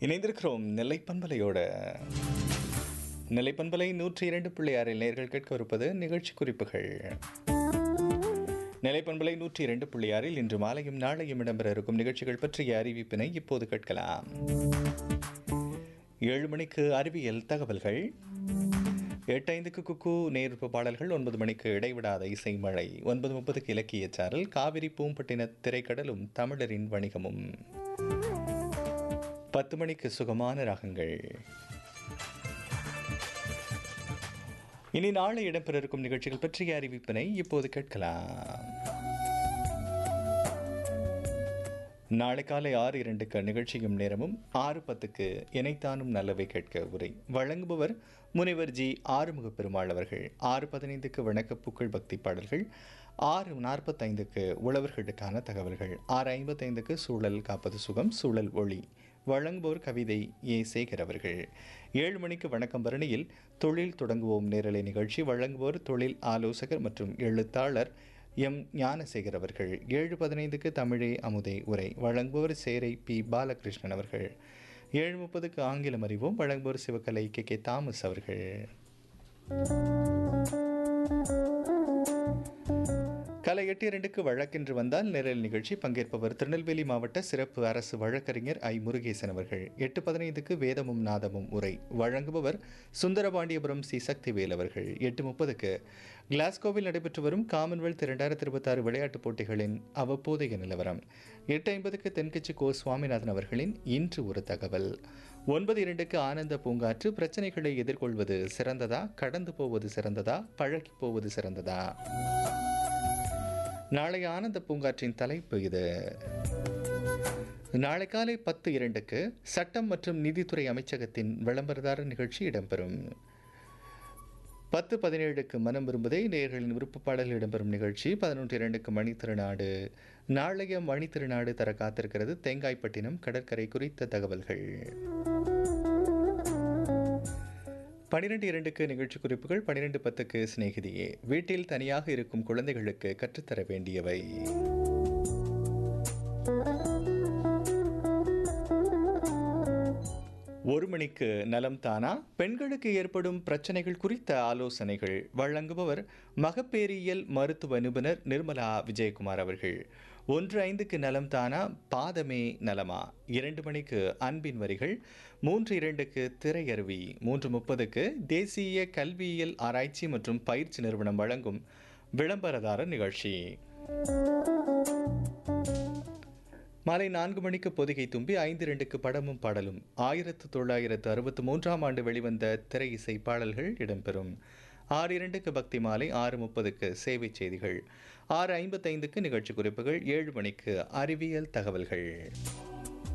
இணைந்திருக்கிறோம் நெல்லை பண்பலையோட நெல்லை பண்பலை நூற்றி இரண்டு புள்ளி ஆறில் நேர்கள் கேட்கவிருப்பது நிகழ்ச்சி குறிப்புகள் நெல்லை பண்பலை நூற்றி இரண்டு புள்ளி ஆறில் இன்று மாலையும் நாளையும் இடம்பெற இருக்கும் நிகழ்ச்சிகள் பற்றிய அறிவிப்பினை இப்போது கேட்கலாம் ஏழு மணிக்கு அறிவியல் தகவல்கள் எட்டு ஐந்துக்கு குக்கு நேர்ப்பு பாடல்கள் ஒன்பது மணிக்கு இடைவிடாத இசை மழை ஒன்பது முப்பதுக்கு இலக்கிய சாரல் காவிரி பூம்பட்டின திரைக்கடலும் தமிழரின் வணிகமும் பத்து மணிக்கு சுகமான ராகங்கள் இனி நாளை இடம்பெற இருக்கும் நிகழ்ச்சிகள் பற்றிய அறிவிப்பினை இப்போது கேட்கலாம் நாளை காலை ஆறு இரண்டுக்கு நிகழ்ச்சியும் நேரமும் ஆறு பத்துக்கு இணைத்தானும் நல்லவை கேட்க உரை வழங்குபவர் முனைவர் ஜி ஆறுமுக பெருமாள் அவர்கள் ஆறு பதினைந்துக்கு வணக்கப்பூக்கள் பக்தி பாடல்கள் ஆறு நாற்பத்தைந்துக்கு உழவர்களுக்கான தகவல்கள் ஆறு ஐம்பத்தைந்துக்கு சூழல் காப்பது சுகம் சூழல் ஒளி வழங்குவோர் கவிதை ஏ சேகர் அவர்கள் ஏழு மணிக்கு வணக்கம் பரணியில் தொழில் தொடங்குவோம் நேரலை நிகழ்ச்சி வழங்குவோர் தொழில் ஆலோசகர் மற்றும் எழுத்தாளர் எம் ஞானசேகர் அவர்கள் ஏழு பதினைந்துக்கு தமிழே அமுதே உரை வழங்குவோர் சேரை பி பாலகிருஷ்ணன் அவர்கள் ஏழு முப்பதுக்கு ஆங்கிலம் அறிவோம் வழங்குவோர் சிவகலை கே கே தாமஸ் அவர்கள் கலை எட்டு இரண்டுக்கு வழக்கென்று வந்தால் நிரல் நிகழ்ச்சி பங்கேற்பவர் திருநெல்வேலி மாவட்ட சிறப்பு அரசு வழக்கறிஞர் ஐ முருகேசன் அவர்கள் எட்டு பதினைந்துக்கு வேதமும் நாதமும் உரை வழங்குபவர் சுந்தரபாண்டியபுரம் சி சக்திவேல் அவர்கள் எட்டு முப்பதுக்கு கிளாஸ்கோவில் நடைபெற்று வரும் காமன்வெல்த் இரண்டாயிரத்தி இருபத்தாறு விளையாட்டுப் போட்டிகளின் அவ்வப்போதைய நிலவரம் எட்டு ஐம்பதுக்கு தென்கட்சி கோ சுவாமிநாதன் அவர்களின் இன்று ஒரு தகவல் ஒன்பது இரண்டுக்கு ஆனந்த பூங்காற்று பிரச்சனைகளை எதிர்கொள்வது சிறந்ததா கடந்து போவது சிறந்ததா பழகி போவது சிறந்ததா நாளை ஆனந்த பூங்காற்றின் தலைப்பு இது நாளை காலை பத்து இரண்டுக்கு சட்டம் மற்றும் நீதித்துறை அமைச்சகத்தின் விளம்பரதார நிகழ்ச்சி இடம்பெறும் பத்து பதினேழுக்கு மனம் விரும்புதே நேர்களின் விருப்ப பாடல் இடம்பெறும் நிகழ்ச்சி பதினொன்று இரண்டுக்கு மணி திருநாடு நாளைய மணி திருநாடு தர காத்திருக்கிறது தேங்காய்பட்டினம் கடற்கரை குறித்த தகவல்கள் பனிரெண்டு இரண்டுக்கு நிகழ்ச்சி குறிப்புகள் பனிரெண்டு பத்துக்கு சிநேகிதியே வீட்டில் தனியாக இருக்கும் குழந்தைகளுக்கு கற்றுத்தர வேண்டியவை ஒரு மணிக்கு நலம் தானா பெண்களுக்கு ஏற்படும் பிரச்சனைகள் குறித்த ஆலோசனைகள் வழங்குபவர் மகப்பேறியல் மருத்துவ நிபுணர் நிர்மலா விஜயகுமார் அவர்கள் ஒன்று ஐந்துக்கு நலம் தானா பாதமே நலமா இரண்டு மணிக்கு அன்பின் வரிகள் மூன்று இரண்டுக்கு திரையருவி மூன்று முப்பதுக்கு தேசிய கல்வியியல் ஆராய்ச்சி மற்றும் பயிற்சி நிறுவனம் வழங்கும் விளம்பரதார நிகழ்ச்சி மாலை நான்கு மணிக்கு பொதிகை தும்பி ஐந்து இரண்டுக்கு படமும் பாடலும் ஆயிரத்து தொள்ளாயிரத்து அறுபத்தி மூன்றாம் ஆண்டு வெளிவந்த திரை இசை பாடல்கள் இடம்பெறும் ஆறு இரண்டுக்கு பக்தி மாலை ஆறு முப்பதுக்கு சேவை செய்திகள் ஆறு ஐம்பத்தைந்துக்கு நிகழ்ச்சி குறிப்புகள் ஏழு மணிக்கு அறிவியல் தகவல்கள்